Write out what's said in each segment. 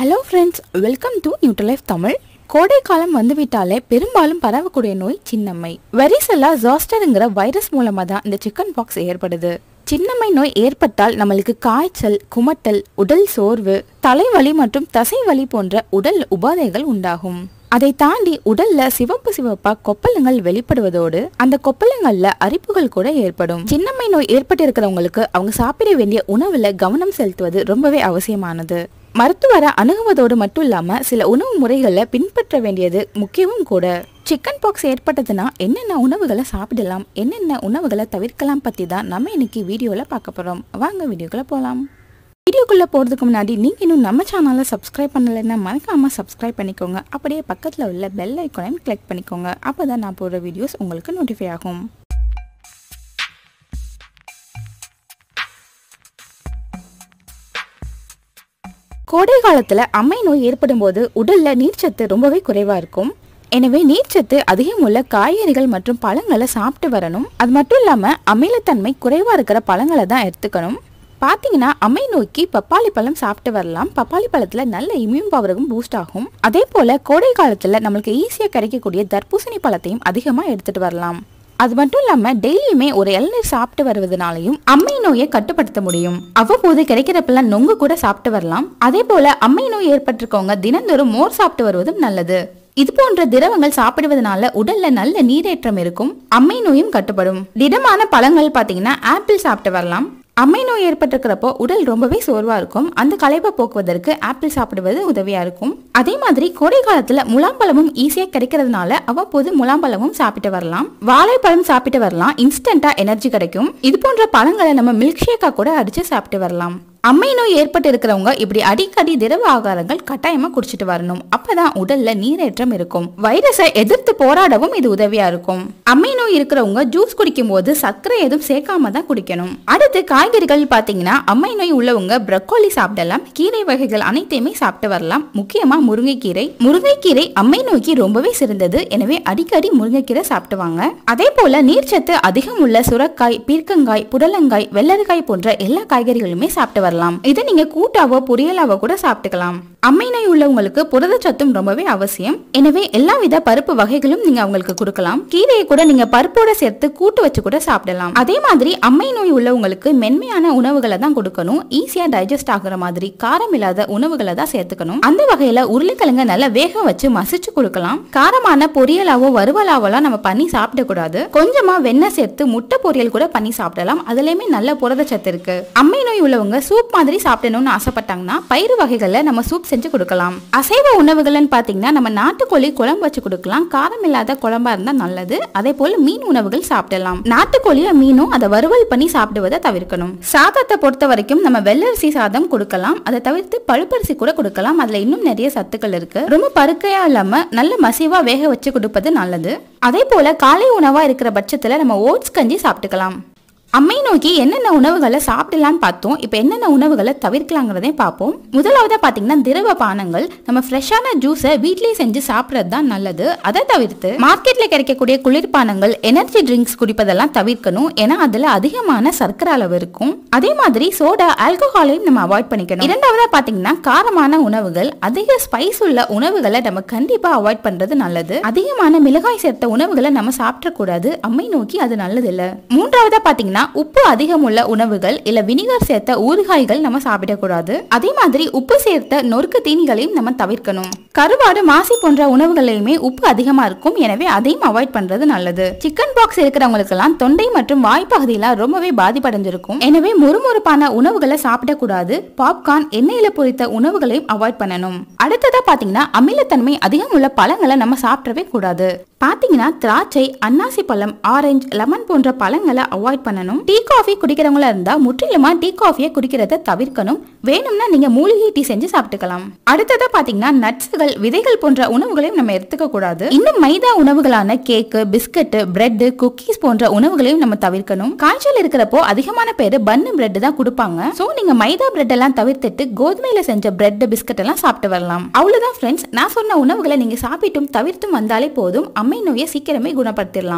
hello friends welcome to neutral life Tamil கோடை காலம் வந்துவிட்டாலே பெரும்பாலும் பரவக்கூடிய நோய் சின்னம்மை வெரிசெல்லா ஜாஸ்டருங்கிற வைரஸ் மூலமாக தான் இந்த சிக்கன் பாக்ஸ் ஏற்படுது சின்னம்மை நோய் ஏற்பட்டால் நம்மளுக்கு காய்ச்சல் குமட்டல் உடல் சோர்வு தலைவலி மற்றும் தசைவலி போன்ற உடல் உபாதைகள் உண்டாகும் அதை தாண்டி உடல்ல சிவப்பு சிவப்பா கொப்பளங்கள் வெளிப்படுவதோடு அந்த கொப்பளங்கள்ல அரிப்புகள் கூட ஏற்படும் சின்னம்மை நோய் ஏற்பட்டு இருக்கிறவங்களுக்கு அவங்க சாப்பிட வேண்டிய உணவுல கவனம் செலுத்துவது ரொம்பவே அவசியமானது மருத்துவரை அணுகுவதோடு மட்டும் இல்லாம சில உணவு முறைகளை பின்பற்ற வேண்டியது முக்கியமும் கூட சிக்கன் பாக்ஸ் ஏற்பட்டதுன்னா என்னென்ன உணவுகளை சாப்பிடலாம் என்னென்ன உணவுகளை தவிர்க்கலாம் பத்தி தான் நம்ம இன்னைக்கு வீடியோல பார்க்க போறோம் வாங்க வீடியோக்குள்ள போலாம் வீடியோக்குள்ள போறதுக்கு முன்னாடி நீங்க இன்னும் நம்ம சேனலை சப்ஸ்கிரைப் பண்ணலைன்னா மறக்காம சப்ஸ்கிரைப் பண்ணிக்கோங்க அப்படியே பக்கத்துல உள்ள பெல் ஐக்கானையும் கிளிக் பண்ணிக்கோங்க அப்பதான் நான் போடுற வீடியோஸ் உங்களுக்கு நோட்டிஃபை ஆகும் கோடை காலத்துல அம்மை நோய் ஏற்படும் போது உடல்ல நீர்ச்சத்து ரொம்பவே குறைவா இருக்கும் எனவே நீர்ச்சத்து அதிகம் உள்ள காய்கறிகள் மற்றும் பழங்களை சாப்பிட்டு வரணும் அது மட்டும் இல்லாம அமிலத்தன்மை குறைவா இருக்கிற பழங்களை தான் எடுத்துக்கணும் பாத்தீங்கன்னா அம்மை நோக்கி பப்பாளி பழம் சாப்பிட்டு வரலாம் பப்பாளி பழத்துல நல்ல இம்யூன் பவருக்கும் பூஸ்ட் ஆகும் அதே போல கோடை காலத்துல நம்மளுக்கு ஈஸியா கிடைக்கக்கூடிய தர்பூசணி பழத்தையும் அதிகமா எடுத்துட்டு வரலாம் அது மட்டும் இல்லாம டெய்லியுமே ஒரு இளநீர் சாப்பிட்டு வருவதனாலையும் அம்மை நோயை கட்டுப்படுத்த முடியும் அவ்வப்போது கிடைக்கிறப்பெல்லாம் நொங்கு கூட சாப்பிட்டு வரலாம் அதே போல அம்மை நோய் ஏற்பட்டிருக்கவங்க தினந்தோறும் மோர் சாப்பிட்டு வருவதும் நல்லது இது போன்ற திரவங்கள் சாப்பிடுவதனால உடல்ல நல்ல நீரேற்றம் இருக்கும் அம்மை நோயும் கட்டுப்படும் திடமான பழங்கள் பாத்தீங்கன்னா ஆப்பிள் சாப்பிட்டு வரலாம் அம்மை நோய் ஏற்பட்டிருக்கிறப்போ உடல் ரொம்பவே சோர்வா இருக்கும் அந்த களைப்பை போக்குவதற்கு ஆப்பிள் சாப்பிடுவது உதவியா இருக்கும் அதே மாதிரி கோடை காலத்துல முலாம்பழமும் ஈஸியா கிடைக்கிறதுனால அவ்வப்போது முலாம்பழமும் சாப்பிட்டு வரலாம் வாழைப்பழம் சாப்பிட்டு வரலாம் இன்ஸ்டன்டா எனர்ஜி கிடைக்கும் இது போன்ற பழங்களை நம்ம மில்க் ஷேக்கா கூட அடிச்சு சாப்பிட்டு வரலாம் அம்மை நோய் ஏற்பட்டு இருக்கிறவங்க இப்படி அடிக்கடி திரவ ஆகாரங்கள் கட்டாயமா குடிச்சிட்டு வரணும் அப்பதான் உடல்ல நீரேற்றம் இருக்கும் வைரஸை எதிர்த்து போராடவும் இது உதவியா இருக்கும் அம்மை நோய் இருக்கிறவங்க ஜூஸ் குடிக்கும் போது சர்க்கரை எதுவும் சேர்க்காம தான் குடிக்கணும் அடுத்து காய்கறிகள் பாத்தீங்கன்னா அம்மை நோய் உள்ளவங்க ப்ரக்கோலி சாப்பிடலாம் கீரை வகைகள் அனைத்தையுமே சாப்பிட்டு வரலாம் முக்கியமா முருங்கைக்கீரை முருங்கைக்கீரை அம்மை நோய்க்கு ரொம்பவே சிறந்தது எனவே அடிக்கடி முருங்கைக்கீரை சாப்பிட்டு வாங்க அதே போல நீர்ச்சத்து அதிகம் உள்ள சுரக்காய் பீர்க்கங்காய் புடலங்காய் வெள்ளரிக்காய் போன்ற எல்லா காய்கறிகளுமே சாப்பிட்டு வரலாம் இதை நீங்க கூட்டாவோ பொரியலாவோ கூட சாப்பிட்டுக்கலாம் அம்மை நோய் உள்ளவங்களுக்கு புரதச்சத்தும் ரொம்பவே அவசியம் எனவே எல்லா வித பருப்பு வகைகளும் நீங்க அவங்களுக்கு கொடுக்கலாம் கீரையை கூட நீங்க பருப்போட சேர்த்து கூட்டு வச்சு கூட சாப்பிடலாம் அதே மாதிரி அம்மை நோய் உள்ளவங்களுக்கு மென்மையான உணவுகளை தான் கொடுக்கணும் ஈஸியா டைஜஸ்ட் ஆகுற மாதிரி காரம் இல்லாத உணவுகளை தான் சேர்த்துக்கணும் அந்த வகையில உருளைக்கிழங்க நல்லா வேக வச்சு மசிச்சு கொடுக்கலாம் காரமான பொரியலாவோ வறுவலாவோலாம் நம்ம பண்ணி சாப்பிடக்கூடாது கொஞ்சமா வெண்ணெய் சேர்த்து முட்டை பொரியல் கூட பண்ணி சாப்பிடலாம் அதுலயுமே நல்ல புரதச்சத்து இருக்கு அம்மை நோய் உள்ளவங்க சூப் மாதிரி சாப்பிடணும்னு ஆசைப்பட்டாங்கன்னா பயிறு வகைகள்ல நம்ம சூப் செஞ்சு கொடுக்கலாம் அசைவ உணவுகள்னு பாத்தீங்கன்னா நம்ம நாட்டுக்கோழி குழம்பு வச்சு கொடுக்கலாம் காரம் இல்லாத குழம்பா இருந்தா நல்லது அதே போல மீன் உணவுகள் சாப்பிடலாம் நாட்டுக்கோழிய மீனும் அதை வறுவல் பண்ணி சாப்பிடுவதை தவிர்க்கணும் சாதத்தை பொறுத்த வரைக்கும் நம்ம வெள்ளரிசி சாதம் கொடுக்கலாம் அதை தவிர்த்து பழுப்பரிசி கூட கொடுக்கலாம் அதுல இன்னும் நிறைய சத்துக்கள் இருக்கு ரொம்ப பருக்கையா இல்லாம நல்ல மசிவா வேக வச்சு கொடுப்பது நல்லது அதே போல காலை உணவா இருக்கிற பட்சத்துல நம்ம ஓட்ஸ் கஞ்சி சாப்பிட்டுக்கலாம் அம்மை நோக்கி என்னென்ன உணவுகளை சாப்பிடலாம்னு பார்த்தோம் இப்போ என்னென்ன உணவுகளை தவிர்க்கலாங்கிறதையும் பார்ப்போம் முதலாவதா பார்த்தீங்கன்னா திரவ பானங்கள் நம்ம ஃப்ரெஷ்ஷான ஜூஸை வீட்லயே செஞ்சு சாப்பிட்றது தான் நல்லது அதை தவிர்த்து மார்க்கெட்ல கிடைக்கக்கூடிய குளிர்பானங்கள் எனர்ஜி ட்ரிங்க்ஸ் குடிப்பதெல்லாம் தவிர்க்கணும் ஏன்னா அதுல அதிகமான சர்க்கரை அளவு இருக்கும் அதே மாதிரி சோடா ஆல்கஹாலையும் நம்ம அவாய்ட் பண்ணிக்கணும் இரண்டாவதா பார்த்தீங்கன்னா காரமான உணவுகள் அதிக ஸ்பைஸ் உள்ள உணவுகளை நம்ம கண்டிப்பா அவாய்ட் பண்றது நல்லது அதிகமான மிளகாய் சேர்த்த உணவுகளை நம்ம சாப்பிடக்கூடாது அம்மை நோக்கி அது நல்லது இல்ல மூன்றாவதா பார்த்தீங்கன்னா உப்பு அதிகம் உள்ள உணவுகள் இல்ல வினிகர் சேர்த்த ஊறுகாய்கள் நம்ம சாப்பிடக்கூடாது அதே மாதிரி உப்பு சேர்த்த நொறுக்கு தீனிகளையும் நம்ம தவிர்க்கணும் கருவாடு மாசி போன்ற உணவுகளையுமே உப்பு அதிகமா இருக்கும் எனவே அதையும் அவாய்ட் பண்றது நல்லது சிக்கன் பாக்ஸ் இருக்கிறவங்களுக்கு எல்லாம் தொண்டை மற்றும் வாய்ப்பகுதியில ரொம்பவே பாதிப்படைஞ்சிருக்கும் எனவே முறுமுறுப்பான உணவுகளை சாப்பிடக்கூடாது பாப்கார்ன் எண்ணெயில பொரித்த உணவுகளையும் அவாய்ட் பண்ணணும் அடுத்ததா பாத்தீங்கன்னா அமிலத்தன்மை அதிகம் உள்ள பழங்களை நம்ம சாப்பிடவே கூடாது பாத்தீங்கன்னா திராட்சை அன்னாசி பழம் ஆரஞ்சு லெமன் போன்ற பழங்களை அவாய்ட் பண்ணணும் டீ காஃபி குடிக்கிறவங்களா இருந்தா முற்றிலுமா டீ காஃபியை குடிக்கிறத தவிர்க்கணும் வேணும்னா நீங்க மூலிகை டீ செஞ்சு சாப்பிட்டுக்கலாம் அடுத்ததா பாத்தீங்கன்னா நட்ஸ்கள் விதைகள் போன்ற உணவுகளையும் நம்ம எடுத்துக்க கூடாது இன்னும் மைதா உணவுகளான கேக்கு பிஸ்கட் பிரெட் குக்கீஸ் போன்ற உணவுகளையும் நம்ம தவிர்க்கணும் காய்ச்சல் இருக்கிறப்போ அதிகமான பேர் பன்னு பிரெட் தான் கொடுப்பாங்க சோ நீங்க மைதா பிரெட் எல்லாம் தவிர்த்துட்டு கோதுமையில செஞ்ச பிரெட் பிஸ்கட் எல்லாம் சாப்பிட்டு வரலாம் அவ்வளவுதான் ஃப்ரெண்ட்ஸ் நான் சொன்ன உணவுகளை நீங்க சாப்பிட்டும் தவிர்த்தும் வந்தாலே போதும் அம்மை நோயை சீக்கிரமே குணப்படுத்திடலாம்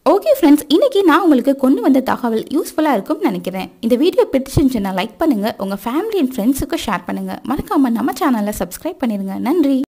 ஓகே ஃப்ரெண்ட்ஸ் இன்னைக்கு நான் உங்களுக்கு கொண்டு வந்த தகவல் யூஸ்ஃபுல்லாக இருக்கும்னு நினைக்கிறேன் இந்த வீடியோ பிடிச்சிருந்துச்சுன்னா லைக் பண்ணுங்க உங்க ஃபேமிலி அண்ட் ஃப்ரெண்ட்ஸுக்கு ஷேர் பண்ணுங்க மறக்காம நம்ம சேனலை சப்ஸ்கிரைப் பண்ணிருங்க நன்றி